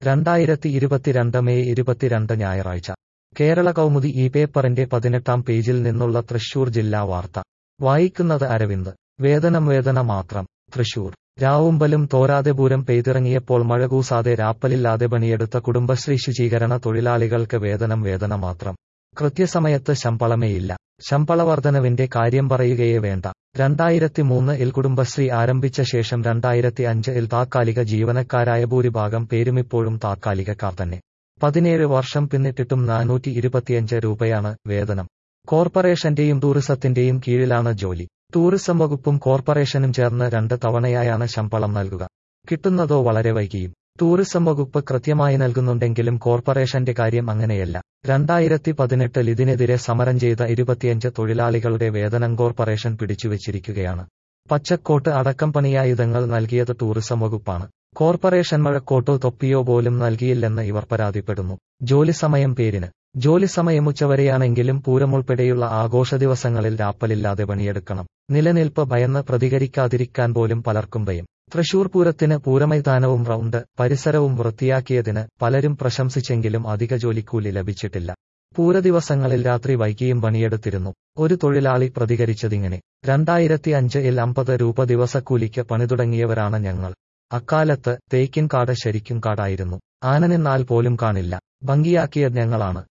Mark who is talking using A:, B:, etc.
A: രണ്ടായിരത്തി ഇരുപത്തിരണ്ട് മെയ് ഇരുപത്തിരണ്ട് ഞായറാഴ്ച കേരള കൗമുദി ഈ പേപ്പറിന്റെ പതിനെട്ടാം പേജിൽ നിന്നുള്ള തൃശൂർ ജില്ലാ വാർത്ത വായിക്കുന്നത് അരവിന്ദ് വേതനം വേദന മാത്രം തൃശൂർ രാവുമ്പലും തോരാതെ പൂരം പെയ്തിറങ്ങിയപ്പോൾ മഴ കൂസാതെ രാപ്പലില്ലാതെ പണിയെടുത്ത കുടുംബശ്രീ ശുചീകരണ തൊഴിലാളികൾക്ക് വേതനം വേദന മാത്രം കൃത്യസമയത്ത് ശമ്പളമേയില്ല ശമ്പള വർധനവിന്റെ കാര്യം പറയുകയേ വേണ്ട രണ്ടായിരത്തി മൂന്ന് ഇൽ കുടുംബശ്രീ ആരംഭിച്ച ശേഷം രണ്ടായിരത്തി അഞ്ച് ഇൽ താത്കാലിക ജീവനക്കാരായ ഭൂരിഭാഗം പേരുമിപ്പോഴും താത്കാലികക്കാർ തന്നെ പതിനേഴ് വർഷം പിന്നിട്ടിട്ടും നാനൂറ്റി ഇരുപത്തിയഞ്ച് രൂപയാണ് വേതനം കോർപ്പറേഷന്റെയും ടൂറിസത്തിന്റെയും കീഴിലാണ് ജോലി ടൂറിസം വകുപ്പും കോർപ്പറേഷനും ചേർന്ന് രണ്ട് തവണയായാണ് ശമ്പളം നൽകുക കിട്ടുന്നതോ വളരെ വൈകിയും ടൂറിസം വകുപ്പ് കൃത്യമായി നൽകുന്നുണ്ടെങ്കിലും കോർപ്പറേഷന്റെ കാര്യം അങ്ങനെയല്ല രണ്ടായിരത്തി പതിനെട്ടിൽ ഇതിനെതിരെ സമരം ചെയ്ത ഇരുപത്തിയഞ്ച് തൊഴിലാളികളുടെ വേതനം കോർപ്പറേഷൻ പിടിച്ചുവച്ചിരിക്കുകയാണ് പച്ചക്കോട്ട് അടക്കം പണിയായുധങ്ങൾ നൽകിയത് ടൂറിസം വകുപ്പാണ് കോർപ്പറേഷൻ മഴക്കോട്ടോ തൊപ്പിയോ പോലും നൽകിയില്ലെന്ന് ഇവർ പരാതിപ്പെടുന്നു ജോലി സമയം പേരിന് ജോലി സമയം ഉച്ചവരെയാണെങ്കിലും പൂരമുൾപ്പെടെയുള്ള ആഘോഷ ദിവസങ്ങളിൽ രാപ്പലില്ലാതെ പണിയെടുക്കണം നിലനിൽപ്പ് ഭയന്ന് പ്രതികരിക്കാതിരിക്കാൻ പോലും പലർക്കും ഭയം തൃശൂർ പൂരത്തിന് പൂരമൈതാനവും റൗണ്ട് പരിസരവും വൃത്തിയാക്കിയതിന് പലരും പ്രശംസിച്ചെങ്കിലും അധിക ജോലിക്കൂലി ലഭിച്ചിട്ടില്ല പൂരദിവസങ്ങളിൽ രാത്രി വൈകിയും പണിയെടുത്തിരുന്നു ഒരു തൊഴിലാളി പ്രതികരിച്ചതിങ്ങനെ രണ്ടായിരത്തി അഞ്ചിൽ അമ്പത് രൂപ ദിവസക്കൂലിക്ക് പണി തുടങ്ങിയവരാണ് ഞങ്ങൾ അക്കാലത്ത് തേക്കിൻ കാട് ശരിക്കും കാടായിരുന്നു ആന നിന്നാൽ പോലും കാണില്ല ഭംഗിയാക്കിയത് ഞങ്ങളാണ്